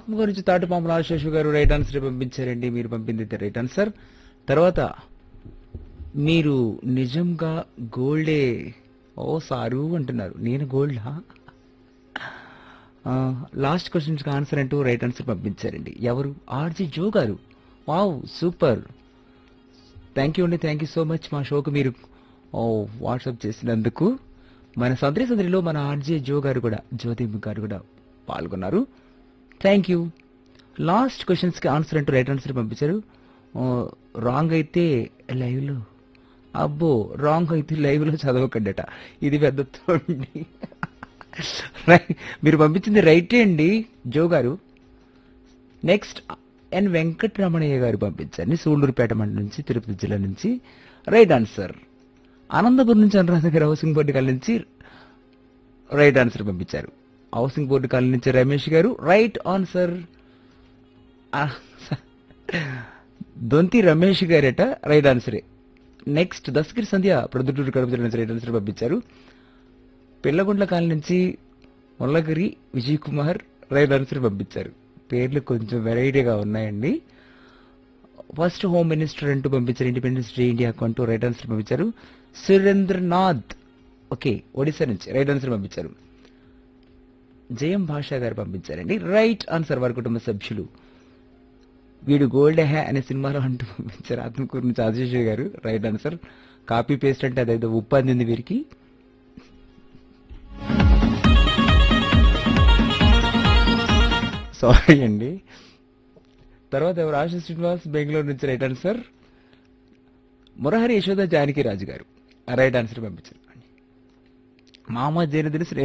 ఆత్మ గురించి తాటిపాము రాజశేషు గారు రైట్ ఆన్సర్ పంపించారండి మీరు పంపింది అయితే రైట్ ఆన్సర్ తర్వాత మీరు నిజంగా గోల్డే ఓ సారు అంటున్నారు నేను గోల్డా లాస్ట్ క్వశ్చన్స్కి ఆన్సర్ అంటూ రైట్ ఆన్సర్ పంపించారండి ఎవరు ఆర్జీ జో గారు వావ్ సూపర్ థ్యాంక్ యూ అండి థ్యాంక్ యూ సో మచ్ మా షోకు మీరు ఓ వాట్సాప్ చేసినందుకు మన సందరి సందరిలో మన ఆర్జే జో గారు కూడా జ్యోతిబ్ గారు కూడా పాల్గొన్నారు థ్యాంక్ యూ లాస్ట్ క్వశ్చన్స్కి ఆన్సర్ అంటూ రైట్ ఆన్సర్ పంపించారు రాంగ్ అయితే లైవ్లో అబ్బో రాంగ్ అయితే లైవ్లో చదవకండట ఇది పెద్ద తోండి రై- మీరు పంపించింది రైటే అండి జో గారు నెక్స్ట్ ఎన్ వెంకటరమణయ్య గారు పంపించారు సూళ్ళూరుపేట మండలం నుంచి తిరుపతి జిల్లా నుంచి రైట్ ఆన్సర్ అనంతపురం నుంచి అనురాధ గారు హౌసింగ్ బోర్డు కాలనీ నుంచి రైట్ ఆన్సర్ పంపించారు హౌసింగ్ బోర్డు కాలనీ నుంచి రమేష్ గారు రైట్ ఆన్సర్ దొంతి రమేష్ గారట రైట్ ఆన్సరే నెక్స్ట్ దస్గిరి సంధ్య ప్రొద్దుటూరు కడప జిల్లా నుంచి రైట్ ఆన్సర్ పంపించారు పిల్లగుండ్ల కాలనీ నుంచి ముల్లగిరి విజయ్ కుమార్ రైట్ ఆన్సర్ పంపించారు పేర్లు కొంచెం వెరైటీగా ఉన్నాయండి ఫస్ట్ హోమ్ మినిస్టర్ అంటూ పంపించారు ఇండిపెండెన్స్ డే ఇండియాకు అంటూ రైట్ ఆన్సర్ పంపించారు సురేంద్రనాథ్ ఓకే ఒడిశా నుంచి రైట్ ఆన్సర్ పంపించారు జయం భాషా గారు పంపించారండి రైట్ ఆన్సర్ వారి కుటుంబ సభ్యులు వీడు గోల్డ్ హ్యా అనే సినిమాలో అంటూ పంపించారు ఆత్మకూరు నుంచి ఆశీష్ గారు రైట్ ఆన్సర్ కాపీ పేస్ట్ అంటే అదేదో ఉప్పు అందింది వీరికి సారీ అండి తర్వాత ఎవరు ఆశా శ్రీనివాస్ బెంగళూరు నుంచి రైట్ ఆన్సర్ మురహరి యశోద జానకి రాజు గారు రైట్ ఆన్సర్ పంపించారు మామ జైనదిని